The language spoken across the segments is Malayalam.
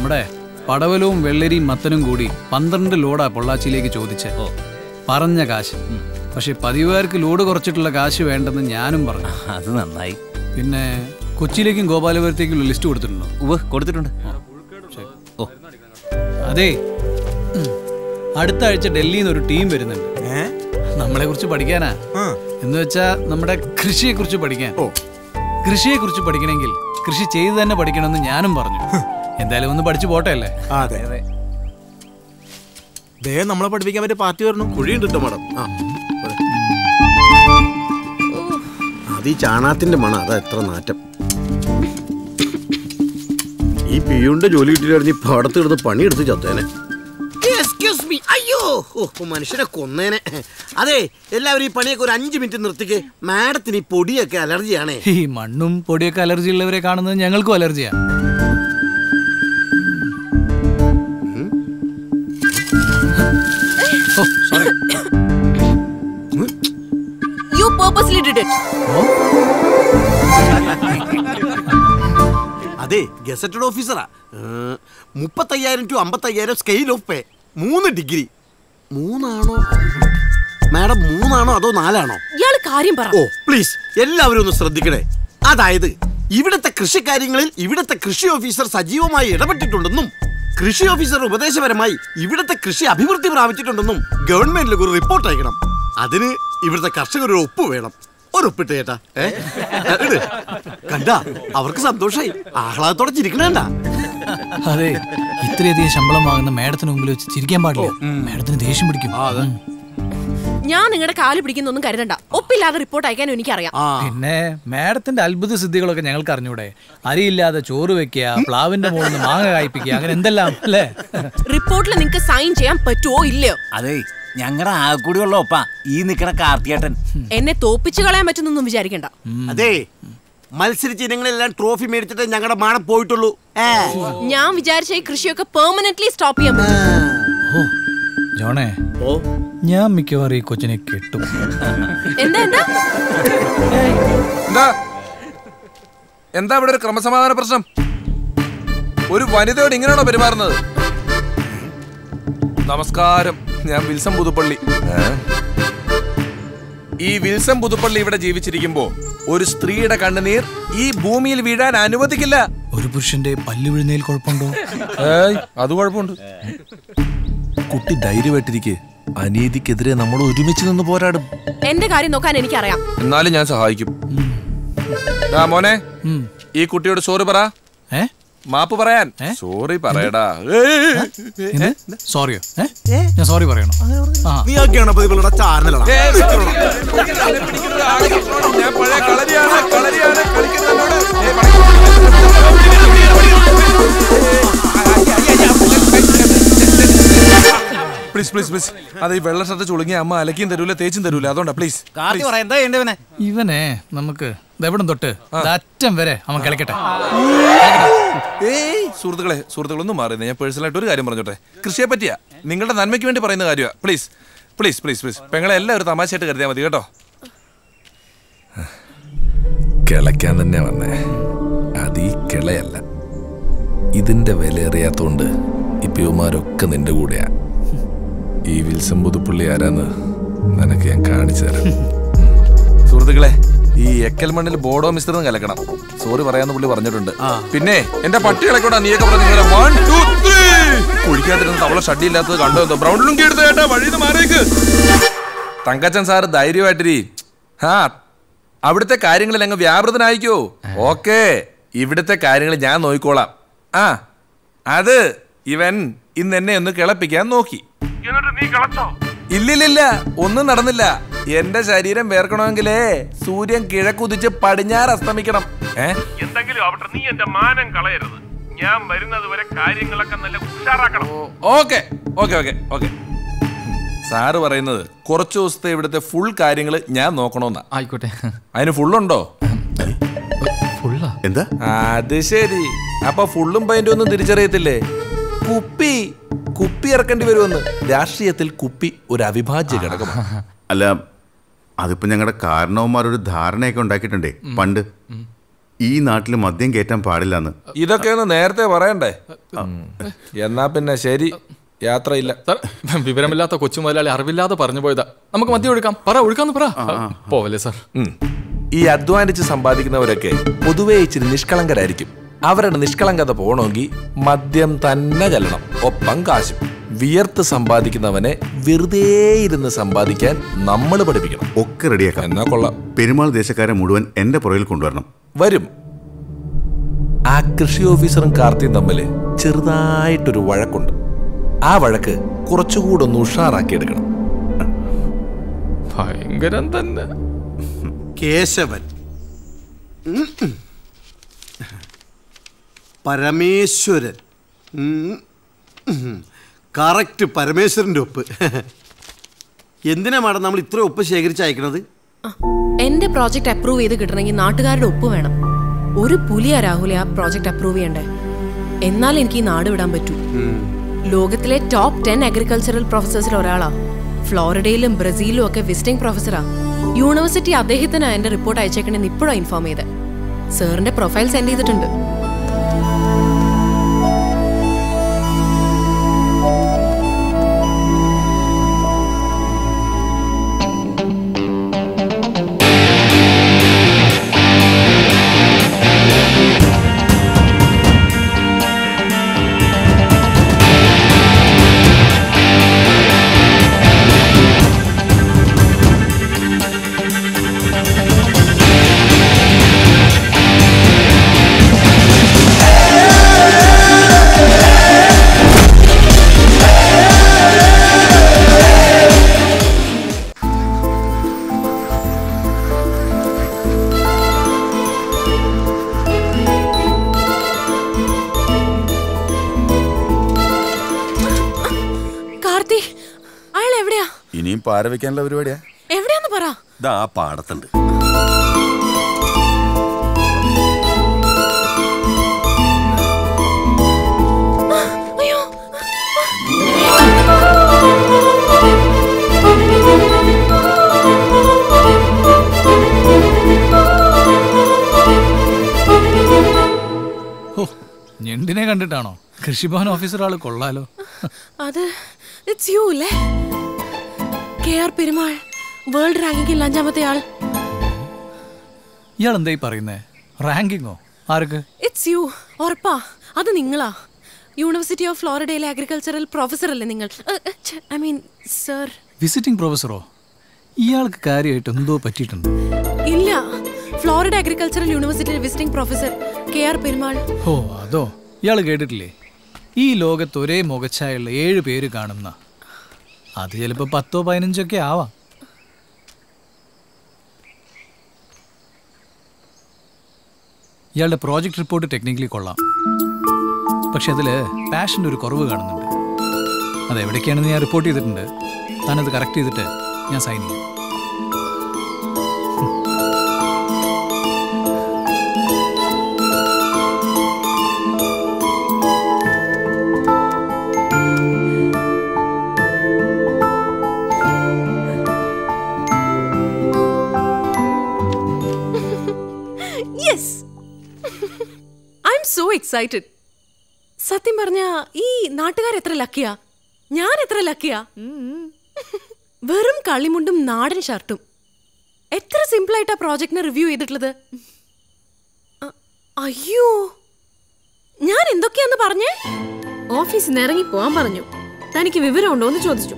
നമ്മുടെ പടവലവും വെള്ളരിയും മത്തനും കൂടി പന്ത്രണ്ട് ലോഡാ പൊള്ളാച്ചിയിലേക്ക് ചോദിച്ചേ പറഞ്ഞ കാശ് പക്ഷെ പതിവുകാർക്ക് ലോഡ് കുറച്ചിട്ടുള്ള കാശ് വേണ്ടെന്ന് ഞാനും പറഞ്ഞു അത് നന്നായി പിന്നെ കൊച്ചിയിലേക്കും ഗോപാലപുരത്തേക്കുള്ള ലിസ്റ്റ് കൊടുത്തിട്ടുണ്ടോ ഉവ്വ് കൊടുത്തിട്ടുണ്ട് ഓ അതെ ഉം. അടുത്ത ആഴ്ച ഡൽഹിയിൽ നിന്ന് ഒരു ടീം വരുന്നുണ്ട് നമ്മളെ കുറിച്ച് പഠിക്കാനാ എന്ന് വെച്ചാ നമ്മുടെ കൃഷിയെ കുറിച്ച് പഠിക്കാൻ കൃഷിയെ കുറിച്ച് പഠിക്കണമെങ്കിൽ കൃഷി ചെയ്ത് തന്നെ പഠിക്കണമെന്ന് ഞാനും പറഞ്ഞു എന്തായാലും ഒന്ന് പഠിച്ചു പോട്ടെ അല്ലേ അതെ ദേ നമ്മളെ പഠിപ്പിക്കാൻ പറ്റിയ പാർട്ടി വരണം കുഴിയുണ്ട് ട്ടോ മാഡം ആ ഇവിടെ. അത് ഈ ചാണാത്തിന്റെ മണം അതാ എത്ര നാറ്റം ഈ പിയുണ്ട് ജോലി കിട്ടിയില്ലായിരുന്നു ഈ പാടത്ത് കിടന്ന് പണിയെടുത്ത് ചത്തേനെ എക്സ്ക്യൂസ് മീ അയ്യോ ഓ, മനുഷ്യനെ കൊന്നേനെ അതെ എല്ലാവരും ഈ പണിയൊക്കെ ഒരു അഞ്ച് മിനിറ്റ് നിർത്തിക്ക് മാഡത്തിന് ഈ പൊടിയൊക്കെ അലർജിയാണേ ഈ മണ്ണും പൊടിയൊക്കെ അലർജി ഉള്ളവരെ കാണുന്നത് ഞങ്ങൾക്കും അലർജിയാ oh sorry You purposely did it. അതെ ഗസറ്റഡ് ഓഫീസറാ ഏ, മുപ്പത്തയ്യായിരം ടു അമ്പത്തയ്യായിരം സ്കെയിൽ ഓഫ് പേ മൂന്ന് ഡിഗ്രി മൂന്നാണോ മാഡം മൂന്നാണോ അതോ നാലാണോ ഇയാള് കാര്യം പറ ഓ പ്ലീസ് എല്ലാവരും ഒന്ന് ശ്രദ്ധിക്കണേ അതായത് ഇവിടുത്തെ കൃഷിക്കാര്യങ്ങളിൽ ഇവിടുത്തെ കൃഷി ഓഫീസർ സജീവമായി ഇടപെട്ടിട്ടുണ്ടെന്നും കൃഷി ഓഫീസർ ഉപദേശപരമായി ഇവിടുത്തെ കൃഷി അഭിവൃദ്ധി പ്രാപിച്ചിട്ടുണ്ടെന്നും ഗവൺമെന്റിലേക്ക് ഒരു റിപ്പോർട്ട് അയക്കണം അതിന് ഇവിടുത്തെ കർഷകർ ഒരു ഒപ്പ് വേണം ഒരു ഒപ്പിട്ട് ചേട്ടാ ഏ? ഇട്. കണ്ടാ അവർക്ക് സന്തോഷായി ആഹ്ലാദത്തോടെ ചിരിക്കണേണ്ട അതെ ഇത്രയധികം ശമ്പളം വാങ്ങുന്ന മേഡത്തിന് മുമ്പിൽ വെച്ച് ചിരിക്കാൻ പാടില്ല മേഡത്തിന് ദേഷ്യം പിടിക്കും ഉം. ഞാൻ നിങ്ങളുടെ കാല് പിടിക്കുന്നൊന്നും കരുതണ്ട ഒപ്പില്ലാതെ റിപ്പോർട്ട് അയക്കാനും എനിക്കറിയാം പിന്നെ മേഡത്തിന്റെ അത്ഭുത സിദ്ധികളൊക്കെ ഞങ്ങൾക്ക് അറിഞ്ഞൂടെ അരിയില്ലാതെ ചോറ് വെക്കുക പ്ലാവിന്റെ മുകളിൽ നിന്ന് മാങ്ങ കായ്പിക്കുക അങ്ങനെ എന്തെല്ലാം അല്ലേ റിപ്പോർട്ടിൽ നിങ്ങൾക്ക് സൈൻ ചെയ്യാൻ പറ്റുമോ ഇല്ലയോ അതെ ഞങ്ങളുടെ ആകൂടിയുള്ള ഒപ്പ ഈ നിക്കണ കാർത്തിയേട്ടൻ എന്നെ തോപ്പിച്ചു കളയാൻ പറ്റുന്നൊന്നും വിചാരിക്കണ്ട അതെ മത്സരിച്ച് ഇനങ്ങളെല്ലാം ട്രോഫി മേടിച്ചിട്ട് ഞങ്ങളുടെ മാണം പോയിട്ടുള്ളൂ ഏ. ഞാൻ വിചാരിച്ച ഈ കൃഷിയൊക്കെ പെർമനന്റ്ലി സ്റ്റോപ്പ് ചെയ്യാൻ പറ്റും ഓ ജോണേ ഓ ഞാൻ മിക്കവാറും ഈ കൊച്ചിനെ കെട്ടും എന്താ എന്താ എന്താ എന്താ ഇവിടെ ഒരു ക്രമസമാധാന പ്രശ്നം ഒരു വനിതയോട് ഇങ്ങനെയാണോ പെരുമാറുന്നത് നമസ്കാരം ഞാൻ വിൽസം പുതുപ്പള്ളി ഏ? ഈ വിൽസം പുതുപ്പള്ളി ഇവിടെ ജീവിച്ചിരിക്കുമ്പോ ഒരു സ്ത്രീയുടെ കണ്ണുനീർ ഈ ഭൂമിയിൽ വീഴാൻ അനുവദിക്കില്ല ഒരു പുരുഷന്റെ പല്ല് വിഴുന്നതിൽ കുഴപ്പമുണ്ടോ ഏയ് അത് കുഴപ്പമുണ്ട് കുട്ടി ധൈര്യമായിട്ടിരിക്കെ അനീതിക്കെതിരെ നമ്മൾ ഒരുമിച്ച് നിന്ന് പോരാടും എന്റെ കാര്യം നോക്കാൻ എനിക്കറിയാം എന്നാലും ഞാൻ സഹായിക്കും ദാ മോനെ ഉം. ഈ കുട്ടിയോട് സോറി പറ ഏ മാപ്പ് പറയാൻ ഏ? സോറി പറയടാ എന്ത്? സോറിയോ ഏ ഞാൻ സോറി പറയണോ ആ നീ ഒക്കെയാണ് അപ്പൊ ഇവളുടെ ചാനലാണ് ഞാൻ പഴയ കളരിയാണ് കളരിയാണ് കളിക്കുന്നതിനോട് പ്ലീസ് പ്ലീസ് പ്ലീസ് അത് ഈ വെള്ള ഷർട്ട് ചുളുങ്ങി അമ്മ അലക്കിയും തരൂല തേച്ചും തരൂല അതുകൊണ്ടാ പ്ലീസ് കാർത്തി പറ എന്താ ചെയ്യണ്ടവനെ ഇവനെ നമുക്ക് ഇതെവിടം തൊട്ട് ദാ അറ്റം വരെ അവൻ കിളക്കട്ടെ ഏയ് സുഹൃത്തുക്കളെ സുഹൃത്തുക്കളൊന്നും മാറുന്നത് ഞാൻ പേഴ്സണലായിട്ട് ഒരു കാര്യം പറഞ്ഞോട്ടെ കൃഷിയെ പറ്റിയാ നിങ്ങളുടെ നന്മയ്ക്ക് വേണ്ടി പറയുന്ന കാര്യമാണ് പ്ലീസ് പ്ലീസ് പ്ലീസ് പ്ലീസ് പെങ്ങളെ എല്ലാം ഒരു തമാശയായിട്ട് കരുതിയാൽ മതി കേട്ടോ കിളയ്ക്കാൻ തന്നെ വന്നേ അത് ഈ കിളയല്ല ഇതിന്റെ വില അറിയാത്തോണ്ട് ഇപ്പൊ ഇവന്മാരൊക്കെ നിന്റെ കൂടെയാ ഈ വിൽസം പുതുപ്പള്ളി ആരാന്ന് നിനക്ക് ഞാൻ കാണിച്ചു തരാം സുഹൃത്തുക്കളെ ഈ എക്കൽ മണ്ണിൽ ബോഡോ മിശ്രിതം കലക്കണം സോറി പറയാന്ന് പുള്ളി പറഞ്ഞിട്ടുണ്ട് പിന്നെ എന്റെ പട്ടികളെ കൂടെ നീയൊക്കെ പറഞ്ഞു വൺ ടു ത്രീ കുഴിക്കാത്തിരുന്ന് തവള ഷഡ്ഡി ഇല്ലാത്തത് കണ്ടോ എന്തോ ബ്രൗൺ ലുങ്കി എടുത്ത് കേട്ടാ വഴിന്ന് മാറിയേക്ക് തങ്കച്ചൻ സാറ് ധൈര്യമായിട്ടിരി ആ അവിടുത്തെ കാര്യങ്ങളിൽ അങ്ങ് വ്യാപൃതനായിക്കോ ഓക്കെ ഇവിടുത്തെ കാര്യങ്ങൾ ഞാൻ നോക്കിക്കോളാം ആ അത് ഇവൻ ഇന്ന് എന്നെ ഒന്ന് കിളപ്പിക്കാൻ നോക്കി ഇല്ലില്ലില്ല ഒന്നും നടന്നില്ല എന്റെ ശരീരം വേർക്കണമെങ്കിലേ സൂര്യൻ കിഴക്കുതിച്ച് പടിഞ്ഞാറ് അസ്തമിക്കണം ഏ എന്തെങ്കിലും ആവട്ടെ നീ എന്റെ മാനം കളയരുത് ഞാൻ വരുന്നത് വരെ കാര്യങ്ങളൊക്കെ നല്ല ഉഷാറാക്കണം okay okay okay okay sir പറയുന്നത് കുറച്ച് ദിവസത്തെ ഇവിടുത്തെ ഫുൾ കാര്യങ്ങൾ ഞാൻ നോക്കണമെന്നാ ആയിക്കോട്ടെ അതിന് ഫുള്ളുണ്ടോ ഫുള്ളാ എന്താ അത് ശരി അപ്പൊ ഫുള്ളും പൈൻറ്റും ഒന്നും തിരിച്ചറിയത്തില്ലേ കുപ്പി കുപ്പി ഇറക്കേണ്ടി വരുമെന്ന് രാഷ്ട്രീയത്തിൽ കുപ്പി ഒരു അവിഭാജ്യ ഘടകമാണ് അല്ല അതിപ്പോ ഞങ്ങളുടെ കാരണവന്മാരൊരു ധാരണയൊക്കെ ഉണ്ടാക്കിയിട്ടുണ്ടേ പണ്ട് ഈ നാട്ടിൽ മദ്യം കയറ്റാൻ പാടില്ലെന്ന് ഇതൊക്കെ ഒന്ന് നേരത്തെ പറയണ്ടേ ഉം. എന്നാ പിന്നെ ശരി യാത്രയില്ല സാർ വിവരമില്ലാത്ത കൊച്ചു മുതലാളി അറിവില്ലാതെ പറഞ്ഞു പോയതാ നമുക്ക് മദ്യം ഒഴുക്കാം പറ ഒഴുക്കാന്ന് പറ പോവല്ലേ സാർ ഉം. ഈ അധ്വാനിച്ച് സമ്പാദിക്കുന്നവരൊക്കെ പൊതുവേ ഇച്ചിരി നിഷ്കളങ്കരായിരിക്കും അവരുടെ നിഷ്കളങ്കത പോകണമെങ്കിൽ മദ്യം തന്നെ ചെല്ലണം ഒപ്പം കാശും വിയർത്ത് സമ്പാദിക്കുന്നവനെ വെറുതെ ഇരുന്ന് സമ്പാദിക്കാൻ നമ്മൾ പഠിപ്പിക്കണം ഒക്കെ റെഡിയാക്കാം എന്നാ കൊള്ളാം പെരുമാൾ ദേശക്കാരെ മുഴുവൻ എന്റെ പുറകിൽ കൊണ്ടുവരണം വരും ആ കൃഷി ഓഫീസറും കാർത്തിയും തമ്മിൽ ചെറുതായിട്ടൊരു വഴക്കുണ്ട് ആ വഴക്ക് കുറച്ചുകൂടെ ഒന്ന് ഉഷാറാക്കിയെടുക്കണം ഭയങ്കരം തന്നെ കേശവൻ ഉം, ഉം. പരമേശ്വരൻ ഉം, ഉം. കറക്റ്റ് പരമേശ്വരൻ്റെ ഒപ്പ് എന്തിനാ മാഡം നമ്മൾ ഇത്ര ഒപ്പ് ശേഖരിച്ച് അയക്കണത് എന്റെ പ്രോജക്റ്റ് അപ്രൂവ് ചെയ്ത് കിട്ടണമെങ്കിൽ നാട്ടുകാരുടെ ഒപ്പ് വേണം ഒരു പുലിയാ രാഹുലെ ആ പ്രോജക്റ്റ് അപ്രൂവ് ചെയ്യണ്ടേ എന്നാൽ എനിക്ക് ഈ നാട് വിടാൻ പറ്റൂ ലോകത്തിലെ ടോപ്പ് ടെൻ അഗ്രികൾച്ചറൽ പ്രൊഫസേഴ്സിൽ ഒരാളാ ഫ്ലോറിഡയിലും ബ്രസീലിലും ഒക്കെ വിസിറ്റിംഗ് പ്രൊഫസറാ യൂണിവേഴ്സിറ്റി അദ്ദേഹത്തിന് എന്റെ റിപ്പോർട്ട് അയച്ചേക്കണെന്ന് ഇപ്പോഴാണ് ഇൻഫോം ചെയ്തത് സാറിന്റെ പ്രൊഫൈൽ സെൻഡ് ചെയ്തിട്ടുണ്ട് കാർത്തി അയാൾ എവിടെയാ ഇനിയും പാര വെക്കാനുള്ള പരിപാടിയാ എവിടെയാന്ന് പറ ഇതാ ആ പാടത്തുണ്ട് അയ്യോ ഓ ഞണ്ടിനെ കണ്ടിട്ടാണോ കൃഷിഭവൻ ഓഫീസർ ആള് കൊള്ളാലോ അത് ഇറ്റ്സ് യു അല്ലേ കെ ആർ പെരുമാൾ വേൾഡ് റാങ്കിങ്ങിൽ അഞ്ചാമത്തെ ആൾ ഇയാൾ എന്തായി പറയുന്നേ റാങ്കിങ്ങോ ആർക്ക് ഇറ്റ്സ് യു ഉറപ്പാ അത് നിങ്ങളാ യൂണിവേഴ്സിറ്റി ഓഫ് ഫ്ലോറിഡയിലെ അഗ്രികൾച്ചറൽ പ്രൊഫസർ അല്ലേ നിങ്ങൾ ഐ മീൻ സർ വിസിറ്റിംഗ് പ്രൊഫസറോ ഇയാൾക്ക് കാര്യമായിട്ട് എന്തോ പറ്റിയിട്ടുണ്ട് ഇല്ല ഫ്ലോറിഡ അഗ്രികൾച്ചറൽ യൂണിവേഴ്സിറ്റിയിലെ visiting professor K R Perumal oh അതോ ഇയാൾ കേട്ടിട്ടില്ലേ ഈ ലോകത്ത് ഒരേ മുഖച്ഛായുള്ള ഏഴ് പേര് കാണുന്ന അത് ചിലപ്പോൾ പത്തോ പതിനഞ്ചോ ഒക്കെ ആവാം ഇയാളുടെ പ്രോജക്റ്റ് റിപ്പോർട്ട് ടെക്നിക്കലി കൊള്ളാം പക്ഷെ അതിൽ പാഷൻ്റെ ഒരു കുറവ് കാണുന്നുണ്ട് അത് എവിടേക്കാണെന്ന് ഞാൻ റിപ്പോർട്ട് ചെയ്തിട്ടുണ്ട് താനത് കറക്റ്റ് ചെയ്തിട്ട് ഞാൻ സൈൻ ചെയ്യാം yes I'm so excited സത്യം പറഞ്ഞ ഈ നാട്ടുകാർ എത്ര ലക്കിയാ ഞാൻ എത്ര ലക്കിയാ വെറും കളിമുണ്ടും നാടൻ ഷർട്ടും എത്ര സിമ്പിൾ ആയിട്ടാ പ്രോജക്റ്റിനെ റിവ്യൂ ചെയ്തിട്ടുള്ളത് അ- അയ്യോ ഞാൻ എന്തൊക്കെയാന്ന് പറഞ്ഞേ ഓഫീസിൽ നിന്ന് ഇറങ്ങി പോവാൻ പറഞ്ഞു തനിക്ക് വിവരമുണ്ടോ എന്ന് ചോദിച്ചു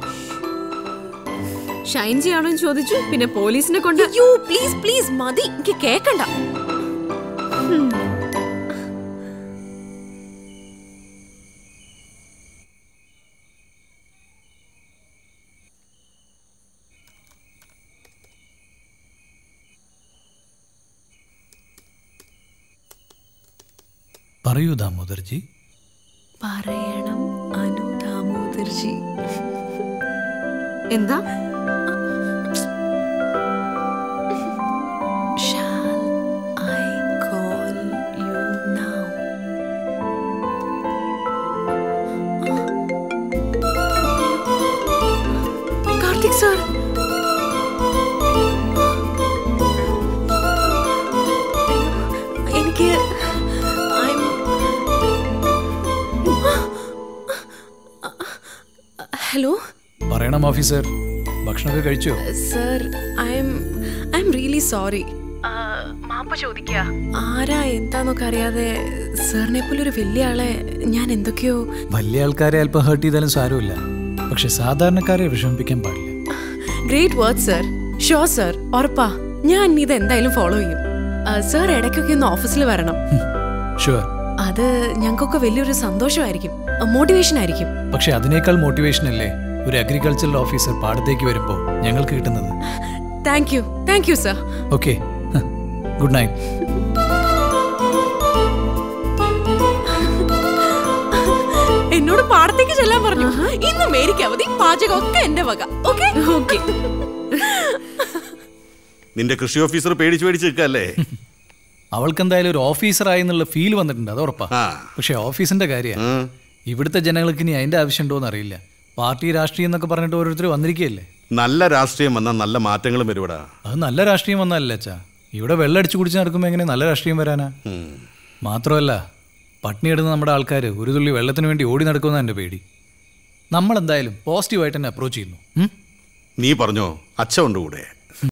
ഷൈൻ ചെയ്യാണോ എന്ന് ചോദിച്ചു പിന്നെ പോലീസിനെ കൊണ്ട് അയ്യോ പ്ലീസ് പ്ലീസ് മതി എനിക്ക് കേക്കണ്ട പറയൂ ദാമോദർജി പറയണം അനു ദാമോദർജി എന്താ Shall I call you now? Karthik sir എനിക്ക് ഹലോ പറയണം ഓഫീസർ ഭക്ഷണമൊക്കെ കഴിച്ചോ sir I'm I'm really sorry മാപ്പ് ചോദിക്കുക ആരാ എന്താന്നൊക്കെ അറിയാതെ സാറിനെ പോലെ ഒരു വലിയ ആളെ ഞാൻ എന്തൊക്കെയോ വലിയ ആൾക്കാരെ അല്പം ഹേർട്ട് ചെയ്താലും സാരമില്ല പക്ഷെ സാധാരണക്കാരെ വിഷമിപ്പിക്കാൻ പാടില്ല great word sir show sir ഉറപ്പാ ഞാൻ ഇനി ഇത് എന്തായാലും ഫോളോ ചെയ്യും സർ ഇടയ്ക്കൊക്കെ ഒന്ന് ഓഫീസിൽ വരണം ഷുവർ അത് ഞങ്ങൾക്കൊക്കെ വലിയൊരു സന്തോഷമായിരിക്കും മോട്ടിവേഷൻ ആയിരിക്കും പക്ഷെ അതിനേക്കാൾ മോട്ടിവേഷൻ അല്ലേ ഒരു അഗ്രികൾച്ചറൽ ഓഫീസർ പാടത്തേക്ക് വരുമ്പോൾ ഞങ്ങൾക്ക് കിട്ടുന്നത് thank you thank you sir okay good night എന്നോട് പാടത്തേക്ക് ചെല്ലാൻ പറഞ്ഞു ഇന്ന് മേരിക്ക് അവധി പാചകം ഒക്കെ എന്റെ വക ഓക്കെ ഓക്കെ നിന്റെ കൃഷി ഓഫീസർ പേടിച്ച് പേടിച്ച് നിൽക്കല്ലേ അവൾക്ക് എന്തായാലും ഒരു ഓഫീസറായി എന്നുള്ള ഫീൽ വന്നിട്ടുണ്ട് അത് ഉറപ്പാ പക്ഷെ ഓഫീസിന്റെ കാര്യം ഇവിടുത്തെ ജനങ്ങൾക്ക് ഇനി അതിന്റെ ആവശ്യമുണ്ടോന്ന് അറിയില്ല പാർട്ടി രാഷ്ട്രീയം എന്നൊക്കെ പറഞ്ഞിട്ട് ഓരോരുത്തർ വന്നിരിക്കുകയല്ലേ നല്ല രാഷ്ട്രീയം വന്നാൽ നല്ല മാറ്റങ്ങളും വരുവിടാ അത് നല്ല രാഷ്ട്രീയം വന്നതല്ല അച്ഛാ ഇവിടെ വെള്ളം അടിച്ചു കുടിച്ച് നടക്കുമ്പോൾ എങ്ങനെ നല്ല രാഷ്ട്രീയം വരാനാ മാത്രമല്ല പട്ടിണി ഇടുന്ന നമ്മുടെ ആൾക്കാർ ഒരു തുള്ളി വെള്ളത്തിന് വേണ്ടി ഓടി നടക്കുമെന്ന് എൻ്റെ പേടി നമ്മൾ എന്തായാലും പോസിറ്റീവായിട്ട് തന്നെ അപ്രോച്ച് ചെയ്യുന്നു ഉം? നീ പറഞ്ഞോ അച്ഛ ഉണ്ട് കൂടെ